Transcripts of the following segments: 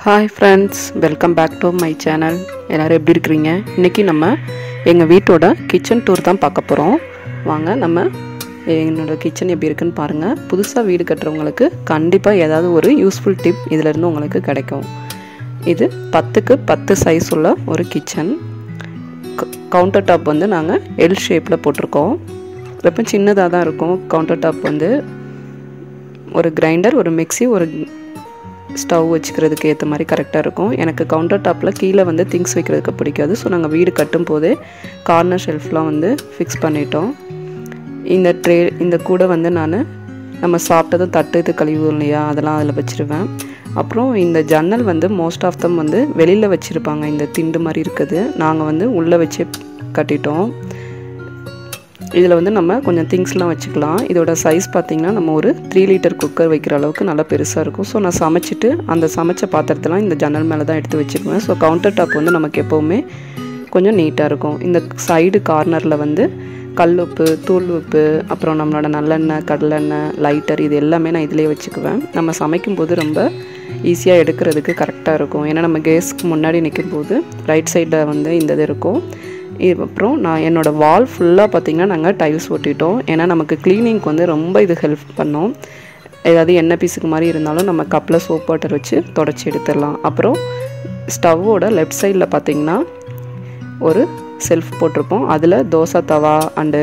hi friends welcome back to my channel எல்லோரும் எப்படி இருக்கிறீங்க இன்றைக்கி நம்ம எங்கள் வீட்டோட கிச்சன் டூர் தான் பார்க்க போகிறோம் வாங்க நம்ம என்னோடய கிச்சன் எப்படி இருக்குன்னு பாருங்கள் புதுசாக வீடு கட்டுறவங்களுக்கு கண்டிப்பாக ஏதாவது ஒரு யூஸ்ஃபுல் டிப் இதிலேருந்து உங்களுக்கு கிடைக்கும் இது பத்துக்கு பத்து சைஸ் உள்ள ஒரு கிச்சன் கவுண்டர் டாப் வந்து நாங்கள் எல் ஷேப்பில் போட்டிருக்கோம் ரொம்ப சின்னதாக தான் இருக்கும் கவுண்டர் டாப் வந்து ஒரு கிரைண்டர் ஒரு மிக்ஸி ஒரு ஸ்டவ் வச்சுக்கிறதுக்கு ஏற்ற மாதிரி கரெக்டாக இருக்கும் எனக்கு கவுண்டர் டாப்பில் கீழே வந்து திங்ஸ் வைக்கிறதுக்கு பிடிக்காது ஸோ நாங்கள் வீடு கட்டும் போதே கார்னர் ஷெல்ஃப்லாம் வந்து ஃபிக்ஸ் பண்ணிட்டோம் இந்த ட்ரே இந்த கூடை வந்து நான் நம்ம சாப்பிட்டதும் தட்டு இது கழிவு இல்லையா அதெல்லாம் அதில் வச்சுருவேன் அப்புறம் இந்த ஜன்னல் வந்து மோஸ்ட் ஆஃப் தம் வந்து வெளியில் வச்சுருப்பாங்க இந்த திண்டு மாதிரி இருக்குது நாங்கள் வந்து உள்ளே வச்சு கட்டிட்டோம் இதில் வந்து நம்ம கொஞ்சம் திங்ஸ்லாம் வச்சுக்கலாம் இதோட சைஸ் பார்த்திங்கன்னா நம்ம ஒரு த்ரீ லிட்டர் குக்கர் வைக்கிற அளவுக்கு நல்லா பெருசாக இருக்கும் ஸோ நான் சமைச்சிட்டு அந்த சமைச்ச பாத்திரத்தெல்லாம் இந்த ஜன்னல் மேலே தான் எடுத்து வச்சுக்குவேன் ஸோ கவுண்டர் டாப் வந்து நமக்கு எப்போவுமே கொஞ்சம் நீட்டாக இருக்கும் இந்த சைடு கார்னரில் வந்து கல் உப்பு தூள் உப்பு அப்புறம் நம்மளோட நல்லெண்ணெய் கடலெண்ணெய் லைட்டர் இது எல்லாமே நான் இதிலே வச்சுக்குவேன் நம்ம சமைக்கும்போது ரொம்ப ஈஸியாக எடுக்கிறதுக்கு கரெக்டாக இருக்கும் ஏன்னா நம்ம கேஸ்க்கு முன்னாடி நிற்கும்போது ரைட் சைடில் வந்து இந்த இது இருக்கும் இது அப்புறம் நான் என்னோடய வால் ஃபுல்லாக பார்த்திங்கன்னா நாங்கள் டைல்ஸ் ஒட்டிட்டோம் ஏன்னா நமக்கு க்ளீனிங்க்கு வந்து ரொம்ப இது ஹெல்ப் பண்ணோம் ஏதாவது எண்ணெய் பீஸுக்கு மாதிரி இருந்தாலும் நம்ம கப்பில் சோப் வாட்டர் வச்சு தொடச்சி எடுத்துடலாம் அப்புறம் ஸ்டவ்வோட லெஃப்ட் சைடில் பார்த்திங்கன்னா ஒரு செல்ஃப் போட்டிருப்போம் அதில் தோசை தவா அண்டு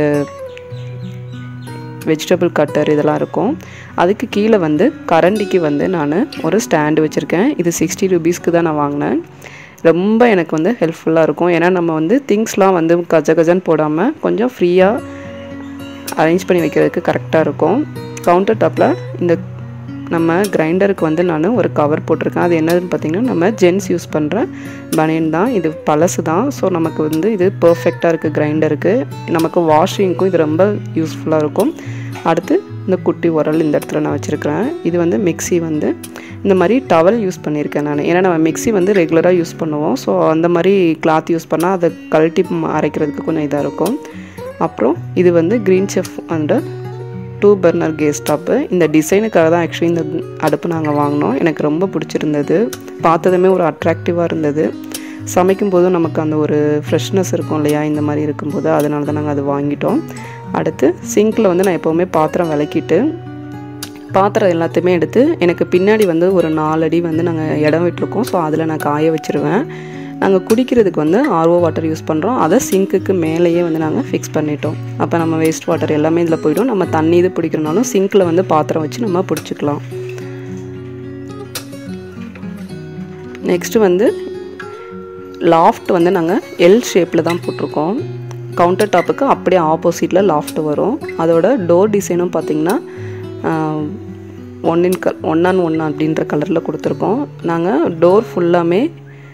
வெஜிடபிள் கட்டர் இதெல்லாம் இருக்கும் அதுக்கு கீழே வந்து கரண்டிக்கு வந்து நான் ஒரு ஸ்டாண்டு வச்சுருக்கேன் இது சிக்ஸ்டி ருபீஸ்க்கு தான் நான் வாங்கினேன் ரொம்ப எனக்கு வந்து ஹெல்ப்ஃபுல்லாக இருக்கும் ஏன்னா நம்ம வந்து திங்ஸ்லாம் வந்து கஜ கஜன்னு போடாமல் கொஞ்சம் ஃப்ரீயாக அரேஞ்ச் பண்ணி வைக்கிறதுக்கு கரெக்டாக இருக்கும் கவுண்டர் டாப்பில் இந்த நம்ம கிரைண்டருக்கு வந்து நான் ஒரு கவர் போட்டிருக்கேன் அது என்னதுன்னு பார்த்திங்கன்னா நம்ம ஜென்ஸ் யூஸ் பண்ணுற பனியன் தான் இது பழசு தான் ஸோ நமக்கு வந்து இது பர்ஃபெக்டாக இருக்குது கிரைண்டருக்கு நமக்கு வாஷிங்க்கும் இது ரொம்ப யூஸ்ஃபுல்லாக இருக்கும் அடுத்து இந்த குட்டி உரல் இந்த இடத்துல நான் வச்சுருக்கிறேன் இது வந்து மிக்சி வந்து இந்த மாதிரி டவல் யூஸ் பண்ணியிருக்கேன் நான் ஏன்னா நம்ம மிக்சி வந்து ரெகுலராக யூஸ் பண்ணுவோம் ஸோ அந்த மாதிரி கிளாத் யூஸ் பண்ணால் அதை கழட்டி அரைக்கிறதுக்கு கொஞ்சம் இதாக இருக்கும் அப்புறம் இது வந்து green chef and two burner gas stove இந்த டிசைனுக்காக தான் ஆக்சுவலி இந்த அடுப்பு நாங்கள் வாங்கினோம் எனக்கு ரொம்ப பிடிச்சிருந்தது பார்த்ததுமே ஒரு அட்ராக்டிவாக இருந்தது சமைக்கும் போதும் நமக்கு அந்த ஒரு ஃப்ரெஷ்னஸ் இருக்கும் இல்லையா இந்த மாதிரி இருக்கும்போது அதனால தான் நாங்கள் அது வாங்கிட்டோம் அடுத்து சிங்கில் வந்து நான் எப்போவுமே பாத்திரம் விளக்கிட்டு பாத்திரம் எல்லாத்தையுமே எடுத்து எனக்கு பின்னாடி வந்து ஒரு நாலடி வந்து நாங்கள் இடம் விட்டுருக்கோம் ஸோ அதில் நான் காய வச்சுருவேன் நாங்கள் குடிக்கிறதுக்கு வந்து ஆர்ஓ வாட்டர் யூஸ் பண்ணுறோம் அதை சிங்க்குக்கு மேலேயே வந்து நாங்கள் ஃபிக்ஸ் பண்ணிட்டோம் அப்போ நம்ம வேஸ்ட் வாட்டர் எல்லாமே இதில் போய்டும் நம்ம தண்ணி இது பிடிக்கிறனாலும் சிங்க்கில் வந்து பாத்திரம் வச்சு நம்ம பிடிச்சிக்கலாம் நெக்ஸ்ட்டு வந்து லாஃப்ட் வந்து நாங்கள் எல் ஷேப்பில் தான் போட்டிருக்கோம் கவுண்டர் டாப்புக்கு அப்படியே ஆப்போசிட்டில் லாஃப்ட் வரும் அதோட டோர் டிசைனும் பார்த்திங்கன்னா ஒன் இன் க ஒன் ஆன் ஒன் அப்படின்ற கலரில் கொடுத்துருக்கோம் நாங்கள் டோர் ஃபுல்லாமே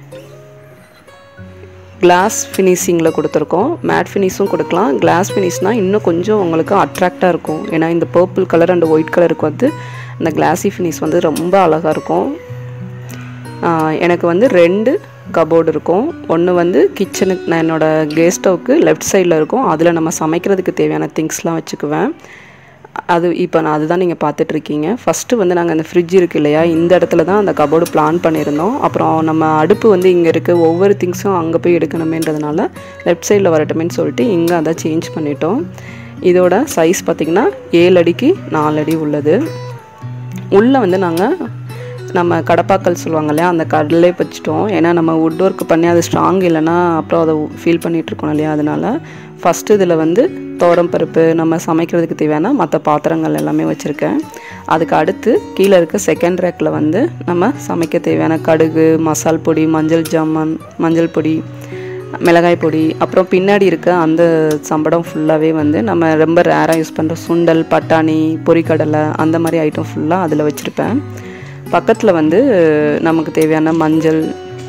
கிளாஸ் ஃபினிஷிங்கில் கொடுத்துருக்கோம் மேட் ஃபினிஷும் கொடுக்கலாம் கிளாஸ் ஃபினிஷ்னால் இன்னும் கொஞ்சம் உங்களுக்கு அட்ராக்டாக இருக்கும் ஏன்னா இந்த பர்பிள் கலர் அண்ட் ஒயிட் கலருக்கு வந்து அந்த கிளாஸி ஃபினிஷ் வந்து ரொம்ப அழகாக இருக்கும் எனக்கு வந்து ரெண்டு கபோர்டு இருக்கும் ஒன்று வந்து கிச்சனுக்கு நான் என்னோடய கேஸ் ஸ்டவ்க்கு லெஃப்ட் சைடில் இருக்கும் அதில் நம்ம சமைக்கிறதுக்கு தேவையான திங்ஸ்லாம் வச்சுக்குவேன் அது இப்போ நான் அதுதான் நீங்கள் பார்த்துட்ருக்கீங்க ஃபஸ்ட்டு வந்து நாங்கள் அந்த ஃப்ரிட்ஜ் இருக்குது இல்லையா இந்த இடத்துல தான் அந்த கபோர்டு பிளான் பண்ணியிருந்தோம் அப்புறம் நம்ம அடுப்பு வந்து இங்கே இருக்குது ஒவ்வொரு திங்ஸும் அங்கே போய் எடுக்கணுமேன்றதுனால லெஃப்ட் சைடில் வரட்டுமேன்னு சொல்லிட்டு இங்கே அதை சேஞ்ச் பண்ணிட்டோம் இதோட சைஸ் பார்த்திங்கன்னா ஏழு அடிக்கு நாலு அடி உள்ளது உள்ளே வந்து நாங்கள் நம்ம கடப்பாக்கல் சொல்லுவாங்க இல்லையா அந்த கடலே வச்சுட்டோம் ஏன்னா நம்ம வுட் ஒர்க் பண்ணி அது ஸ்ட்ராங் இல்லைன்னா அப்புறம் அதை ஃபீல் பண்ணிகிட்ருக்கோம் இல்லையா அதனால் ஃபஸ்ட்டு இதில் வந்து தோரம் பருப்பு நம்ம சமைக்கிறதுக்கு தேவையான மற்ற பாத்திரங்கள் எல்லாமே வச்சுருக்கேன் அதுக்கு அடுத்து கீழே இருக்க செகண்ட் ரேக்கில் வந்து நம்ம சமைக்க தேவையான கடுகு மசால் பொடி மஞ்சள் ஜாமான் மஞ்சள் பொடி மிளகாய் பொடி அப்புறம் பின்னாடி இருக்க அந்த சம்படம் ஃபுல்லாகவே வந்து நம்ம ரொம்ப ரேராக யூஸ் பண்ணுற சுண்டல் பட்டாணி பொரிக்கடலை அந்த மாதிரி ஐட்டம் ஃபுல்லாக அதில் வச்சுருப்பேன் பக்கத்தில் வந்து நமக்கு தேவையான மஞ்சள்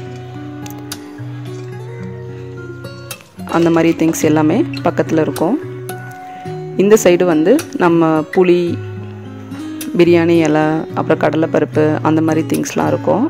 அந்த மாதிரி திங்ஸ் எல்லாமே பக்கத்தில் இருக்கும் இந்த சைடு வந்து நம்ம புளி பிரியாணி இலை அப்புறம் கடலைப்பருப்பு அந்த மாதிரி திங்ஸ்லாம் இருக்கும்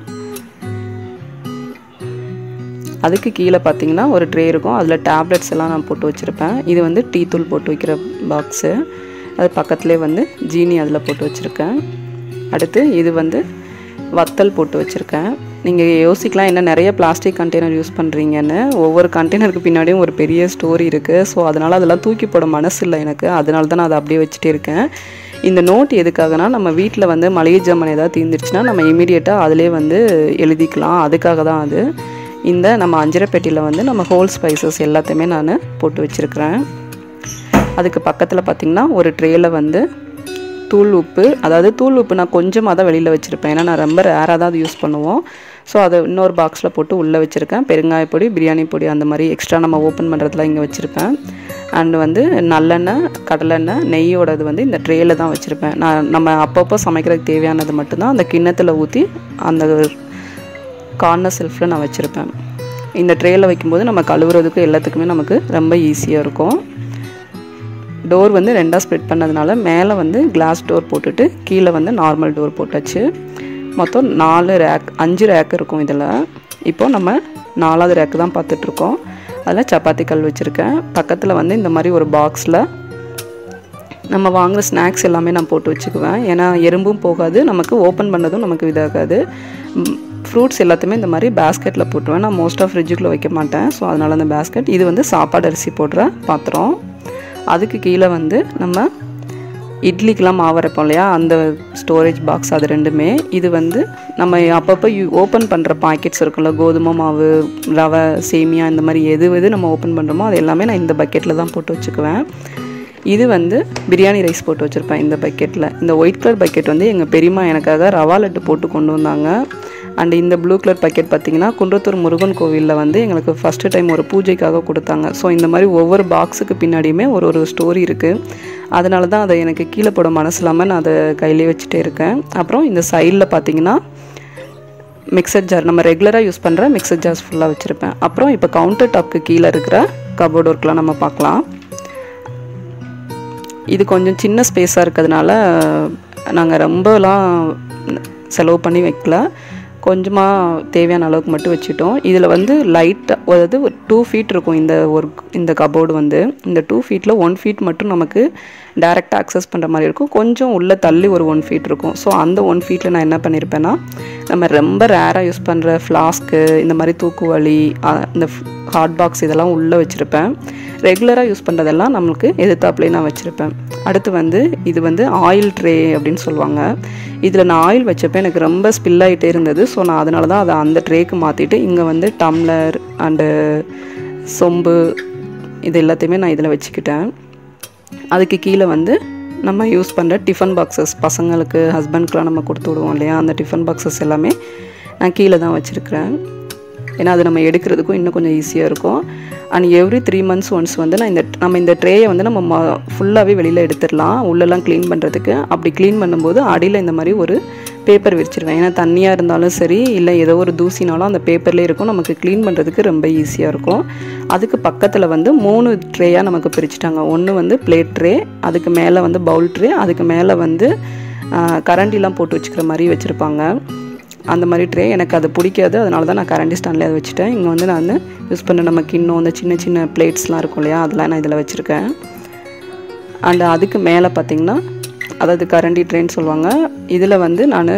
அதுக்கு கீழே பார்த்தீங்கன்னா ஒரு ட்ரே இருக்கும் அதில் டேப்லெட்ஸ் எல்லாம் நான் போட்டு வச்சுருப்பேன் இது வந்து டீ தூள் போட்டு வைக்கிற பாக்ஸு அது பக்கத்துலேயே வந்து ஜீனி அதில் போட்டு வச்சுருக்கேன் அடுத்து இது வந்து வத்தல் போட்டு வச்சுருக்கேன் நீங்கள் யோசிக்கலாம் என்ன நிறைய பிளாஸ்டிக் கண்டெய்னர் யூஸ் பண்ணுறீங்கன்னு ஒவ்வொரு கண்டெய்னருக்கு பின்னாடியும் ஒரு பெரிய ஸ்டோரி இருக்குது ஸோ அதனால் அதெல்லாம் தூக்கி போட மனசு இல்லை எனக்கு அதனால தான் நான் அதை அப்படியே வச்சுட்டே இருக்கேன் இந்த நோட் எதுக்காகனா நம்ம வீட்டில் வந்து மளிகை ஜாமான் ஏதாவது தீர்ந்துருச்சுன்னா நம்ம இமீடியட்டாக அதிலே வந்து எழுதிக்கலாம் அதுக்காக தான் அது இந்த நம்ம அஞ்சரை பெட்டியில் வந்து நம்ம ஹோல் ஸ்பைசஸ் எல்லாத்தையுமே நான் போட்டு வச்சுருக்கிறேன் அதுக்கு பக்கத்தில் பார்த்திங்கன்னா ஒரு ட்ரேயில் வந்து தூள் உப்பு அதாவது தூள் உப்பு நான் கொஞ்சமாக தான் வெளியில் வச்சுருப்பேன் ஏன்னா நான் ரொம்ப ரேராக தான் அது யூஸ் பண்ணுவோம் ஸோ அதை இன்னொரு பாக்ஸில் போட்டு உள்ளே வச்சுருக்கேன் பெருங்காய பொடி பிரியாணி பொடி அந்த மாதிரி எக்ஸ்ட்ரா நம்ம ஓப்பன் பண்ணுறதுல இங்கே வச்சுருப்பேன் அண்டு வந்து நல்லெண்ணெய் கடலெண்ணெய் நெய்யோடது வந்து இந்த ட்ரேயில் தான் வச்சுருப்பேன் நான் நம்ம அப்பப்போ சமைக்கிறதுக்கு தேவையானது மட்டும்தான் அந்த கிண்ணத்தில் ஊற்றி அந்த கார்னர் செல்ஃபில் நான் வச்சுருப்பேன் இந்த ட்ரேயில் வைக்கும்போது நம்ம கழுவுறதுக்கு எல்லாத்துக்குமே நமக்கு ரொம்ப ஈஸியாக இருக்கும் டோர் வந்து ரெண்டாக ஸ்ப்ரெட் பண்ணதுனால மேலே வந்து கிளாஸ் டோர் போட்டுட்டு கீழே வந்து நார்மல் டோர் போட்டாச்சு மொத்தம் நாலு ரேக் அஞ்சு ரேக் இருக்கும் இதில் இப்போது நம்ம நாலாவது ரேக்கு தான் பார்த்துட்ருக்கோம் அதில் சப்பாத்தி கல் வச்சுருக்கேன் பக்கத்தில் வந்து இந்த மாதிரி ஒரு பாக்ஸில் நம்ம வாங்குகிற ஸ்நாக்ஸ் எல்லாமே நான் போட்டு வச்சுக்குவேன் ஏன்னா எறும்பும் போகாது நமக்கு ஓப்பன் பண்ணதும் நமக்கு இதாகாது ஃப்ரூட்ஸ் எல்லாத்தையுமே இந்த மாதிரி பேஸ்கெட்டில் போட்டுருவேன் நான் மோஸ்ட்டாக ஃப்ரிட்ஜுக்குள்ளே வைக்க மாட்டேன் ஸோ அதனால் அந்த பேஸ்கெட் இது வந்து சாப்பாடு அரிசி போடுற பாத்திரம் அதுக்கு கீழே வந்து நம்ம இட்லிக்கெலாம் மாவு அரைப்போம் இல்லையா அந்த ஸ்டோரேஜ் பாக்ஸ் அது ரெண்டுமே இது வந்து நம்ம அப்பப்போ யூ ஓப்பன் பண்ணுற பாக்கெட்ஸ் இருக்குல்ல கோதுமை மாவு ரவை சேமியா இந்த மாதிரி எது எது நம்ம ஓப்பன் பண்ணுறோமோ அது எல்லாமே நான் இந்த பக்கெட்டில் தான் போட்டு வச்சுக்குவேன் இது வந்து பிரியாணி ரைஸ் போட்டு வச்சுருப்பேன் இந்த பக்கெட்டில் இந்த ஒயிட் கலர் பக்கெட் வந்து எங்கள் பெரியம்மா எனக்காக ரவா லட்டு போட்டு கொண்டு வந்தாங்க அண்ட் இந்த ப்ளூ கலர் பக்கெட் பார்த்திங்கன்னா குன்றத்தூர் முருகன் கோவிலில் வந்து எங்களுக்கு ஃபஸ்ட்டு டைம் ஒரு பூஜைக்காக கொடுத்தாங்க ஸோ இந்த மாதிரி ஒவ்வொரு பாக்ஸுக்கு பின்னாடியுமே ஒரு ஒரு ஸ்டோரி இருக்குது அதனால தான் அதை எனக்கு கீழே போட மனசு இல்லாமல் நான் அதை கையிலே வச்சுட்டே இருக்கேன் அப்புறம் இந்த சைடில் பார்த்தீங்கன்னா மிக்சர் ஜார் நம்ம ரெகுலராக யூஸ் பண்ணுற மிக்சர் ஜார்ஸ் ஃபுல்லாக வச்சுருப்பேன் அப்புறம் இப்போ கவுண்டர் டாப்க்கு கீழே இருக்கிற கபோர்ட் ஒர்க்லாம் நம்ம பார்க்கலாம் இது கொஞ்சம் சின்ன ஸ்பேஸாக இருக்கிறதுனால நாங்கள் ரொம்பலாம் செலவு பண்ணி வைக்கல கொஞ்சமாக தேவையான அளவுக்கு மட்டும் வச்சுட்டோம் இதில் வந்து லைட்டாக அதாவது ஒரு டூ ஃபீட் இருக்கும் இந்த ஒரு இந்த கபோர்டு வந்து இந்த டூ ஃபீட்டில் ஒன் ஃபீட் மட்டும் நமக்கு டேரெக்டாக அக்சஸ் பண்ணுற மாதிரி இருக்கும் கொஞ்சம் உள்ளே தள்ளி ஒரு ஒன் ஃபீட் இருக்கும் ஸோ அந்த ஒன் ஃபீட்டில் நான் என்ன பண்ணியிருப்பேன்னா நம்ம ரொம்ப ரேராக யூஸ் பண்ணுற ஃப்ளாஸ்க்கு இந்த மாதிரி தூக்குவலி இந்த ஹாட் பாக்ஸ் இதெல்லாம் உள்ளே வச்சுருப்பேன் ரெகுலராக யூஸ் பண்ணுறதெல்லாம் நம்மளுக்கு எதிர்த்தாப்புலேயே நான் வச்சுருப்பேன் அடுத்து வந்து இது வந்து ஆயில் ட்ரே அப்படின்னு சொல்லுவாங்க இதில் நான் ஆயில் வச்சப்போ எனக்கு ரொம்ப ஸ்பில் ஆகிட்டே இருந்தது ஸோ நான் அதனால தான் அதை அந்த ட்ரேக்கு மாற்றிட்டு இங்கே வந்து டம்ளர் அண்டு சொம்பு இது எல்லாத்தையுமே நான் இதில் வச்சுக்கிட்டேன் அதுக்கு கீழே வந்து நம்ம யூஸ் பண்ணுற டிஃபன் பாக்ஸஸ் பசங்களுக்கு ஹஸ்பண்ட்க்கெலாம் நம்ம கொடுத்து விடுவோம் இல்லையா அந்த டிஃபன் பாக்ஸஸ் எல்லாமே நான் கீழே தான் வச்சுருக்கிறேன் ஏன்னா அது நம்ம எடுக்கிறதுக்கும் இன்னும் கொஞ்சம் ஈஸியாக இருக்கும் and every three months once வந்து நான் இந்த நம்ம இந்த ட்ரேயை வந்து நம்ம ஃபுல்லாகவே வெளியில் எடுத்துடலாம் உள்ளெல்லாம் க்ளீன் பண்ணுறதுக்கு அப்படி க்ளீன் பண்ணும்போது அடியில் இந்த மாதிரி ஒரு பேப்பர் விரிச்சிருவேன் ஏன்னா தண்ணியாக இருந்தாலும் சரி இல்லை ஏதோ ஒரு தூசினாலும் அந்த பேப்பர்லேயே இருக்கும் நமக்கு க்ளீன் பண்ணுறதுக்கு ரொம்ப ஈஸியாக இருக்கும் அதுக்கு பக்கத்தில் வந்து மூணு ட்ரேயாக நமக்கு பிரிச்சுட்டாங்க ஒன்று வந்து பிளேட் ட்ரே அதுக்கு மேலே வந்து பவுல் ட்ரே அதுக்கு மேலே வந்து கரண்டிலாம் போட்டு வச்சுக்கிற மாதிரி வச்சுருப்பாங்க அந்த மாதிரி ட்ரே எனக்கு அது பிடிக்காது அதனால தான் நான் கரண்டி ஸ்டாண்டில் அதை வச்சுட்டேன் இங்கே வந்து நான் யூஸ் பண்ண நம்ம கிண்ணம் அந்த சின்ன சின்ன பிளேட்ஸ்லாம் இருக்கும் இல்லையா அதெல்லாம் நான் இதில் வச்சுருக்கேன் அண்ட் அதுக்கு மேலே பார்த்திங்கன்னா அதாவது கரண்டி ட்ரேன்னு சொல்லுவாங்க இதில் வந்து நான்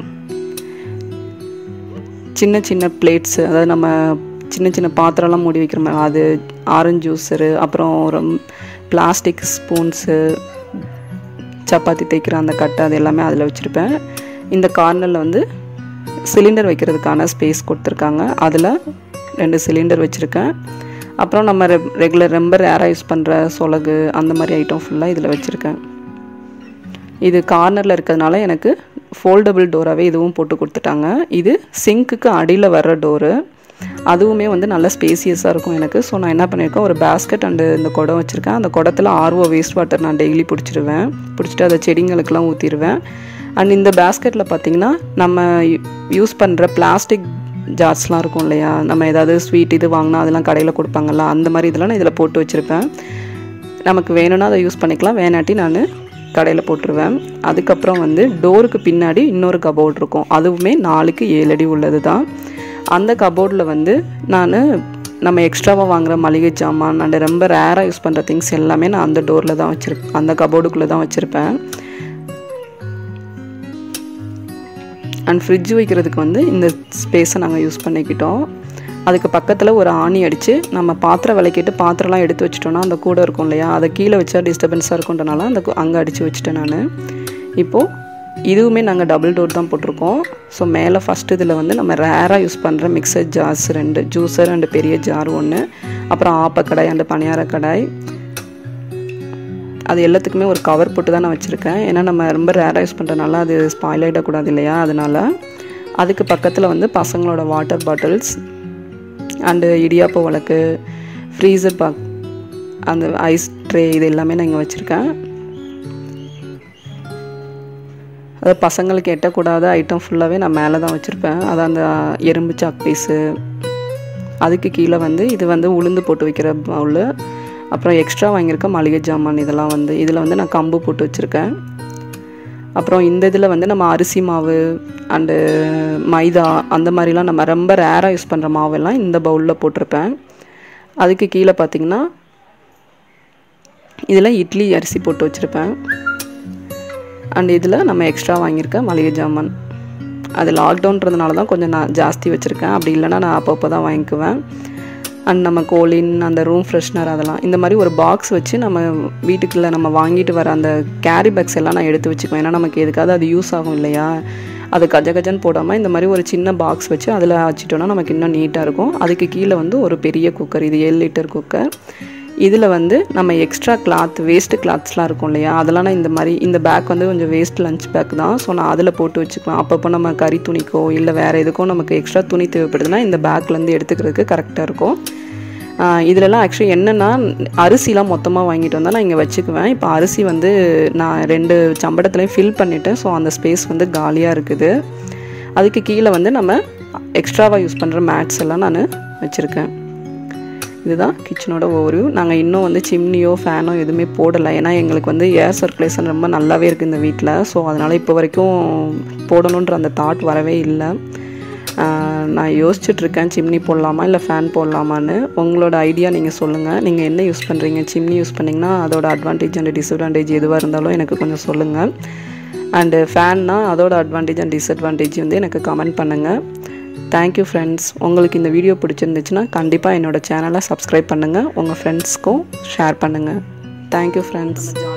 சின்ன சின்ன பிளேட்ஸு அதாவது நம்ம சின்ன சின்ன பாத்திரம்லாம் மூடி வைக்கிற மாதிரி அது ஆரஞ்சு ஜூஸரு அப்புறம் ஒரு பிளாஸ்டிக் ஸ்பூன்ஸு சப்பாத்தி தேய்க்கிற அந்த கட்டை அது எல்லாமே அதில் வச்சுருப்பேன் இந்த கார்னரில் வந்து சிலிண்டர் வைக்கிறதுக்கான ஸ்பேஸ் கொடுத்துருக்காங்க அதில் ரெண்டு சிலிண்டர் வச்சுருக்கேன் அப்புறம் நம்ம ரெ ரெகுலர் ரொம்ப ரேராக யூஸ் பண்ணுற சொலகு அந்த மாதிரி ஐட்டம் ஃபுல்லாக இதில் வச்சுருக்கேன் இது கார்னரில் இருக்கிறதுனால எனக்கு ஃபோல்டபுள் டோராகவே இதுவும் போட்டு கொடுத்துட்டாங்க இது சிங்க்குக்கு அடியில் வர்ற டோரு அதுவுமே வந்து நல்ல ஸ்பேசியஸாக இருக்கும் எனக்கு ஸோ நான் என்ன பண்ணியிருக்கேன் ஒரு பேஸ்கெட் அண்டு இந்த குடம் வச்சுருக்கேன் அந்த குடத்தில் ஆர்வோ வேஸ்ட் வாட்டர் நான் டெய்லி பிடிச்சிருவேன் பிடிச்சிட்டு அதை செடிங்களுக்கெல்லாம் ஊற்றிடுவேன் அண்ட் இந்த பேஸ்கெட்டில் பார்த்திங்கன்னா நம்ம யூஸ் பண்ணுற பிளாஸ்டிக் ஜார்ஸ்லாம் இருக்கும் இல்லையா நம்ம ஏதாவது ஸ்வீட் இது வாங்கினா அதெல்லாம் கடையில் கொடுப்பாங்கல்ல அந்த மாதிரி இதெல்லாம் நான் இதில் போட்டு வச்சுருப்பேன் நமக்கு வேணும்னா அதை யூஸ் பண்ணிக்கலாம் வேணாட்டி நான் கடையில் போட்டுருவேன் அதுக்கப்புறம் வந்து டோருக்கு பின்னாடி இன்னொரு கபோர்ட் இருக்கும் அதுவுமே நாலுக்கு ஏழு அடி உள்ளது தான் அந்த கபோர்டில் வந்து நான் நம்ம எக்ஸ்ட்ராவாக வாங்குகிற மளிகை ஜாமான் அண்ட் ரொம்ப ரேராக யூஸ் பண்ணுற திங்ஸ் எல்லாமே நான் அந்த டோரில் தான் வச்சுருப்பேன் அந்த கபோர்டுக்குள்ளே தான் வச்சுருப்பேன் அண்ட் ஃப்ரிட்ஜ் வைக்கிறதுக்கு வந்து இந்த ஸ்பேஸை நாங்கள் யூஸ் பண்ணிக்கிட்டோம் அதுக்கு பக்கத்தில் ஒரு ஆணி அடித்து நம்ம பாத்திரம் விளக்கிட்டு பாத்திரம்லாம் எடுத்து வச்சிட்டோன்னா அந்த கூடை இருக்கும் இல்லையா அதை கீழே வச்சா டிஸ்டர்பன்ஸாக இருக்குன்றனால அந்த அங்கே அடித்து வச்சுட்டேன் நான் இப்போது இதுவுமே நாங்கள் டபுள் டோர் தான் போட்டிருக்கோம் ஸோ மேலே ஃபஸ்ட் இதில் வந்து நம்ம ரேராக யூஸ் பண்ணுற மிக்சர் ஜார்ஸ் ரெண்டு ஜூஸர் ரெண்டு பெரிய ஜார் ஒன்று அப்புறம் ஆப்ப கடாய் அண்டு பணியார கடாய் அது எல்லாத்துக்குமே ஒரு கவர் போட்டு தான் நான் வச்சுருக்கேன் ஏன்னா நம்ம ரொம்ப ரேராக யூஸ் பண்ணுறதுனால அது ஸ்பாயில் ஆகிடக்கூடாது இல்லையா அதனால் அதுக்கு பக்கத்தில் வந்து பசங்களோட வாட்டர் பாட்டில்ஸ் அண்டு இடியாப்ப வழக்கு ஃப்ரீசர் பாக் அந்த ஐஸ் ட்ரே இது எல்லாமே நான் இங்கே வச்சுருக்கேன் அதாவது பசங்களுக்கு எட்டக்கூடாத ஐட்டம் ஃபுல்லாகவே நான் மேலே தான் வச்சுருப்பேன் அது அந்த எறும்பு சாக் பீஸு அதுக்கு கீழே வந்து இது வந்து உளுந்து போட்டு வைக்கிற பவுலு அப்புறம் எக்ஸ்ட்ரா வாங்கியிருக்க மளிகை ஜாமான் இதெல்லாம் வந்து இதில் வந்து நான் கம்பு போட்டு வச்சுருக்கேன் அப்புறம் இந்த இதில் வந்து நம்ம அரிசி மாவு அண்டு மைதா அந்த மாதிரிலாம் நம்ம ரொம்ப ரேராக யூஸ் பண்ணுற மாவெல்லாம் இந்த பவுலில் போட்டிருப்பேன் அதுக்கு கீழே பார்த்திங்கன்னா இதில் இட்லி அரிசி போட்டு வச்சுருப்பேன் அண்ட் இதில் நம்ம எக்ஸ்ட்ரா வாங்கியிருக்க மளிகை ஜாமான் அது லாக்டவுன்றதுனால தான் கொஞ்சம் நான் ஜாஸ்தி வச்சுருக்கேன் அப்படி இல்லைனா நான் அப்பப்போ தான் வாங்கிக்குவேன் அண்ட் நம்ம கோலின் அந்த ரூம் ஃப்ரெஷ்னர் அதெல்லாம் இந்த மாதிரி ஒரு பாக்ஸ் வச்சு நம்ம வீட்டுக்குள்ளே நம்ம வாங்கிட்டு வர அந்த கேரி பேக்ஸ் எல்லாம் நான் எடுத்து வச்சுக்குவேன் ஏன்னா நமக்கு எதுக்காவது அது யூஸ் ஆகும் இல்லையா அது கஜ கஜன்னு போடாமல் இந்த மாதிரி ஒரு சின்ன பாக்ஸ் வச்சு அதில் வச்சுட்டோன்னா நமக்கு இன்னும் நீட்டாக இருக்கும் அதுக்கு கீழே வந்து ஒரு பெரிய குக்கர் இது ஏழு லிட்டர் குக்கர் இதில் வந்து நம்ம எக்ஸ்ட்ரா கிளாத் வேஸ்ட்டு கிளாத்ஸ்லாம் இருக்கும் இல்லையா அதெல்லாம் நான் இந்த மாதிரி இந்த பேக் வந்து கொஞ்சம் வேஸ்ட் லஞ்ச் பேக் தான் ஸோ நான் அதில் போட்டு வச்சுக்குவேன் அப்பப்போ நம்ம கறி துணிக்கோ இல்லை வேறு எதுக்கோ நமக்கு எக்ஸ்ட்ரா துணி தேவைப்படுதுன்னா இந்த பேக்லேருந்து எடுத்துக்கிறதுக்கு கரெக்டாக இருக்கும் இதிலலாம் ஆக்சுவலி என்னென்னா அரிசிலாம் மொத்தமாக வாங்கிட்டு வந்தால் நான் இங்கே வச்சுக்குவேன் இப்போ அரிசி வந்து நான் ரெண்டு சம்படத்துலேயும் ஃபில் பண்ணிவிட்டேன் ஸோ அந்த ஸ்பேஸ் வந்து காலியாக இருக்குது அதுக்கு கீழே வந்து நம்ம எக்ஸ்ட்ராவாக யூஸ் பண்ணுற மேட்ஸ் எல்லாம் நான் வச்சுருக்கேன் இதுதான் கிச்சனோட ஓவர்வியூ நாங்கள் இன்னும் வந்து சிம்னியோ ஃபேனோ எதுவுமே போடலை ஏன்னா எங்களுக்கு வந்து ஏர் சர்க்குலேஷன் ரொம்ப நல்லாவே இருக்குது இந்த வீட்டில் ஸோ அதனால் இப்போ வரைக்கும் போடணுன்ற அந்த தாட் வரவே இல்லை நான் யோசிச்சுட்ருக்கேன் சிம்னி போடலாமா இல்லை ஃபேன் போடலாமான்னு உங்களோட ஐடியா நீங்கள் சொல்லுங்கள் நீங்கள் என்ன யூஸ் பண்ணுறீங்க சிம்னி யூஸ் பண்ணிங்கன்னா அதோட அட்வான்டேஜ் அண்ட் டிஸ்அட்வான்டேஜ் எதுவாக இருந்தாலும் எனக்கு கொஞ்சம் சொல்லுங்கள் அண்டு ஃபேன்னா அதோட அட்வான்டேஜ் அண்ட் டிஸ்அட்வான்டேஜ் வந்து எனக்கு கமெண்ட் பண்ணுங்கள் தேங்க்யூ ஃப்ரெண்ட்ஸ் உங்களுக்கு இந்த வீடியோ பிடிச்சிருந்துச்சுன்னா கண்டிப்பாக என்னோடய சேனலை சப்ஸ்கிரைப் பண்ணுங்கள் உங்கள் ஃப்ரெண்ட்ஸ்க்கும் ஷேர் பண்ணுங்கள் தேங்க்யூ ஃப்ரெண்ட்ஸ்